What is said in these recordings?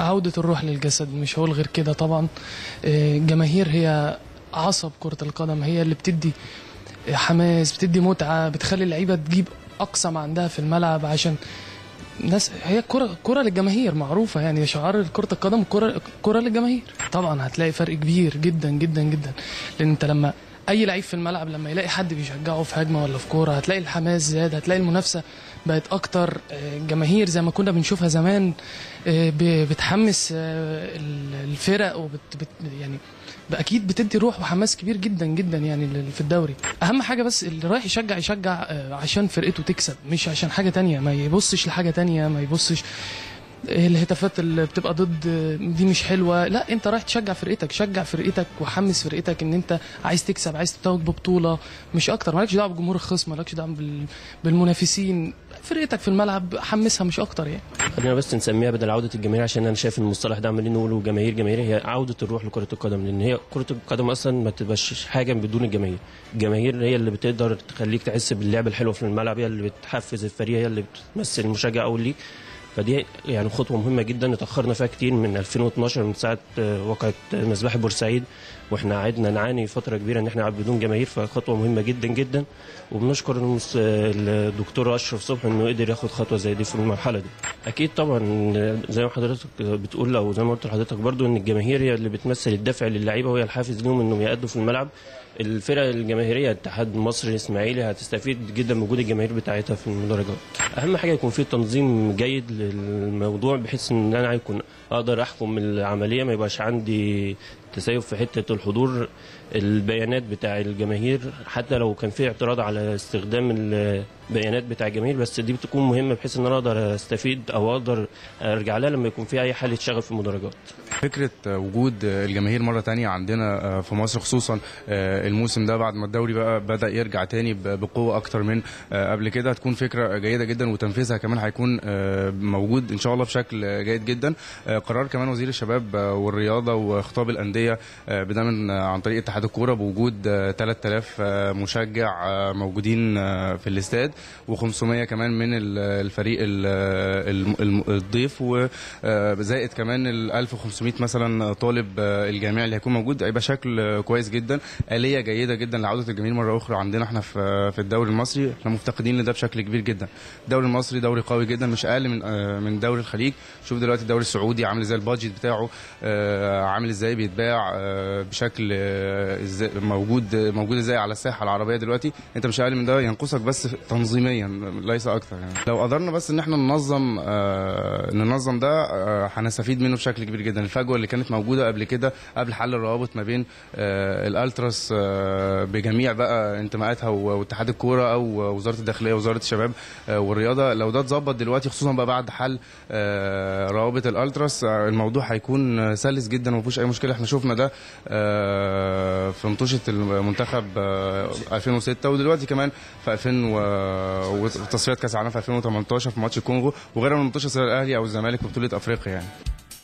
عودة الروح للجسد مش هقول غير كده طبعا آه، الجماهير هي عصب كرة القدم هي اللي بتدي حماس بتدي متعة بتخلي اللعيبة تجيب أقصى ما عندها في الملعب عشان ناس هي كرة كرة للجماهير معروفة يعني شعار كرة القدم كرة كرة للجماهير طبعا هتلاقي فرق كبير جدا جدا جدا لأن أنت لما أي لعيب في الملعب لما يلاقي حد بيشجعه في هجمة ولا في كورة هتلاقي الحماس زاد هتلاقي المنافسة بقت أكتر آه، جماهير زي ما كنا بنشوفها زمان آه، ب- بتحمس آه، ال- الفرق وبت بت يعني اكيد بتدي روح وحماس كبير جدا جدا يعني لل- في الدوري اهم حاجه بس اللي رايح يشجع يشجع آه، عشان فرقته تكسب مش عشان حاجه تانية ما يبصش لحاجه تانية ما يبصش الهتافات اللي بتبقى ضد آه، دي مش حلوه لا انت رايح تشجع فرقتك شجع فرقتك وحمس فرقتك ان انت عايز تكسب عايز تتوج ببطوله مش اكتر مالكش دعوه بجمهور الخصم مالكش دعوه بال- بالمنافسين فرقتك في الملعب حمسها مش اكتر يعني خلينا بس نسميها بدل عوده الجماهير عشان انا شايف المصطلح ده عمالين نقوله جماهير جماهير هي عوده الروح لكره القدم لان هي كره القدم اصلا ما تبقاش حاجه بدون الجماهير الجماهير هي اللي بتقدر تخليك تحس باللعب الحلو في الملعب هي اللي بتحفز الفريق هي اللي بتمثل المشجع اول ليك فدي يعني خطوه مهمه جدا اتاخرنا فيها كتير من 2012 من ساعه آه، وقعه آه، مذبحه بورسعيد واحنا قعدنا نعاني فتره كبيره ان احنا نلعب بدون جماهير فخطوه مهمه جدا جدا وبنشكر المس- الدكتور اشرف صبحي انه قدر ياخد خطوه زي دي في المرحله دي اكيد طبعا زي ما حضرتك بتقول او زي ما قلت لحضرتك برضو ان الجماهير هي اللي بتمثل الدافع للعيبه وهي الحافز لهم انهم يأدوا في الملعب الفرق الجماهيريه الاتحاد المصري الاسماعيلي هتستفيد جدا من وجود الجماهير بتاعتها في المدرجات اهم حاجه يكون في تنظيم جيد للموضوع بحيث ان انا يكون اقدر احكم العمليه ما يبقاش عندي تسيب في حته الحضور البيانات بتاع الجماهير حتى لو كان في اعتراض على استخدام البيانات بتاع الجماهير بس دي بتكون مهمه بحيث ان انا اقدر استفيد او اقدر ارجع لها لما يكون في اي حاله شغف في المدرجات فكرة وجود الجماهير مرة تانية عندنا في مصر خصوصا الموسم ده بعد ما الدوري بقى بدأ يرجع تاني بقوة أكتر من قبل كده هتكون فكرة جيدة جدا وتنفيذها كمان هيكون موجود إن شاء الله بشكل جيد جدا قرار كمان وزير الشباب والرياضة وخطاب الأندية بدأ من عن طريق اتحاد الكورة بوجود 3000 مشجع موجودين في الاستاد و500 كمان من الفريق الضيف وزائد كمان ال 1500 مثلا طالب الجامعي اللي هيكون موجود هيبقى شكل كويس جدا آلية جيدة جدا لعودة الجماهير مرة أخرى عندنا احنا في في الدوري المصري احنا مفتقدين لده بشكل كبير جدا الدوري المصري دوري قوي جدا مش أقل من من دوري الخليج شوف دلوقتي الدوري السعودي عامل ازاي البادجت بتاعه عامل ازاي بيتباع بشكل ازاي موجود موجود ازاي على الساحة العربية دلوقتي انت مش أقل من ده ينقصك بس تنظيميا ليس أكثر يعني لو قدرنا بس ان احنا ننظم ننظم ده هنستفيد منه بشكل كبير جدا الفجوه اللي كانت موجوده قبل كده قبل حل الروابط ما بين آه الالتراس آه بجميع بقى انتماءاتها واتحاد الكوره او وزاره الداخليه ووزاره الشباب آه والرياضه لو ده اتظبط دلوقتي خصوصا بقى بعد حل روابط الالتراس الموضوع هيكون سلس جدا وما فيهوش اي مشكله احنا شفنا ده في مطوشه المنتخب 2006 ودلوقتي كمان في 2000 وتصفيات كاس العالم في 2018 في ماتش الكونغو وغيرها من ماتشات الاهلي او الزمالك في بطوله افريقيا يعني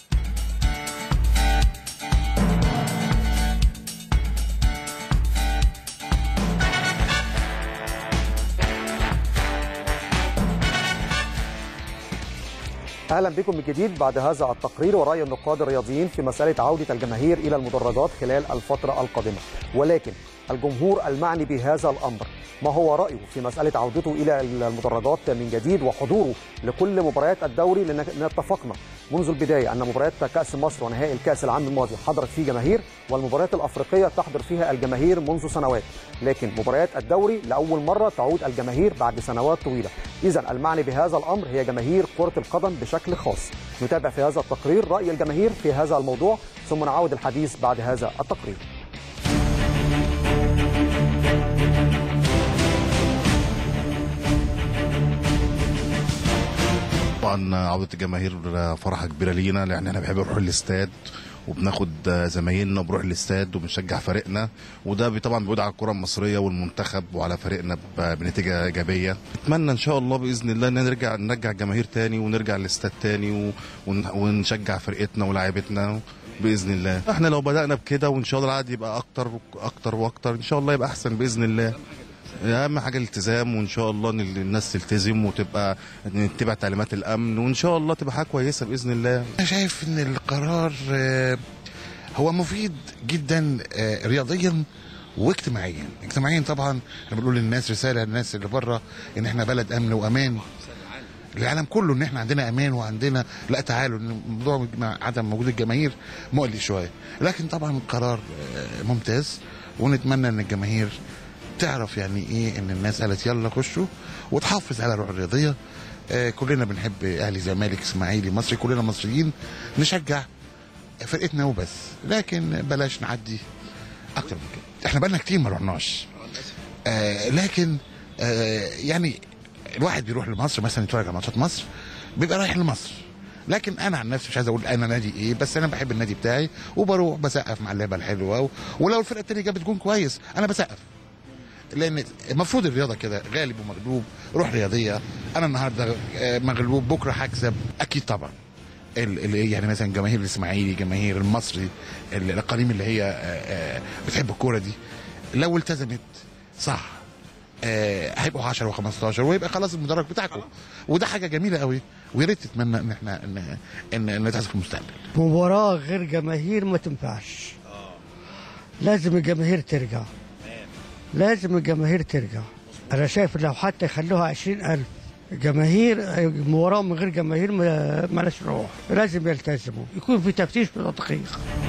اهلا بكم من جديد بعد هذا التقرير وراي النقاد الرياضيين في مساله عوده الجماهير الى المدرجات خلال الفتره القادمه ولكن الجمهور المعني بهذا الامر ما هو رايه في مساله عودته الى المدرجات من جديد وحضوره لكل مباريات الدوري لان اتفقنا منذ البدايه ان مباريات كاس مصر ونهائي الكاس العام الماضي حضرت فيه جماهير والمباريات الافريقيه تحضر فيها الجماهير منذ سنوات لكن مباريات الدوري لاول مره تعود الجماهير بعد سنوات طويله اذا المعني بهذا الامر هي جماهير كره القدم بشكل خاص نتابع في هذا التقرير راي الجماهير في هذا الموضوع ثم نعود الحديث بعد هذا التقرير طبعا عودة الجماهير فرحة كبيرة لينا لأن احنا بنحب نروح الاستاد وبناخد زمايلنا وبنروح الاستاد وبنشجع فريقنا وده طبعا بيعود على الكره المصريه والمنتخب وعلى فريقنا بنتيجه ايجابيه اتمنى ان شاء الله باذن الله ان نرجع نرجع الجماهير تاني ونرجع الاستاد تاني ونشجع فرقتنا ولاعيبتنا باذن الله احنا لو بدانا بكده وان شاء الله العدد يبقى اكتر اكتر واكتر ان شاء الله يبقى احسن باذن الله اهم حاجه الالتزام وان شاء الله ان الناس تلتزم وتبقى نتبع تعليمات الامن وان شاء الله تبقى حاجه كويسه باذن الله انا شايف ان القرار آه، هو مفيد جدا آه، رياضيا واجتماعيا اجتماعيا طبعا احنا بنقول للناس رساله للناس اللي بره ان احنا بلد امن وامان العالم كله ان احنا عندنا امان وعندنا لا تعالوا ان موضوع مع عدم وجود الجماهير مقلق شويه لكن طبعا قرار آه، ممتاز ونتمنى ان الجماهير تعرف يعني ايه ان الناس قالت يلا خشوا وتحافظ على الروح الرياضيه آه، كلنا بنحب اهلي زمالك اسماعيلي مصري كلنا مصريين نشجع فرقتنا وبس لكن بلاش نعدي اكتر من كده احنا بقالنا كتير ما رحناش آه لكن آه يعني الواحد بيروح لمصر مثلا يتفرج على ماتشات مصر بيبقى رايح لمصر لكن انا عن نفسي مش عايز اقول انا نادي ايه بس انا بحب النادي بتاعي وبروح بسقف مع اللعبه الحلوه و... ولو الفرقه التانيه جابت جون كويس انا بسقف لان المفروض الرياضه كده غالب ومغلوب روح رياضيه انا النهارده آه، مغلوب بكره هكسب اكيد طبعا ال- ال- يعني مثلا جماهير الاسماعيلي جماهير المصري ال- الاقاليم اللي هي آه، آه، بتحب الكوره دي لو التزمت صح آه، هيبقوا 10 و15 ويبقى خلاص المدرج بتاعكم وده حاجه جميله قوي ويا ريت تتمنى ان احنا ان ان, إن تحصل في المستقبل مباراة غير جماهير ما تنفعش لازم الجماهير ترجع لازم الجماهير ترجع أنا شايف لو حتى يخلوها عشرين ألف جماهير مباراة من غير جماهير ما- مالهاش روح لازم يلتزموا يكون في تفتيش وتدقيق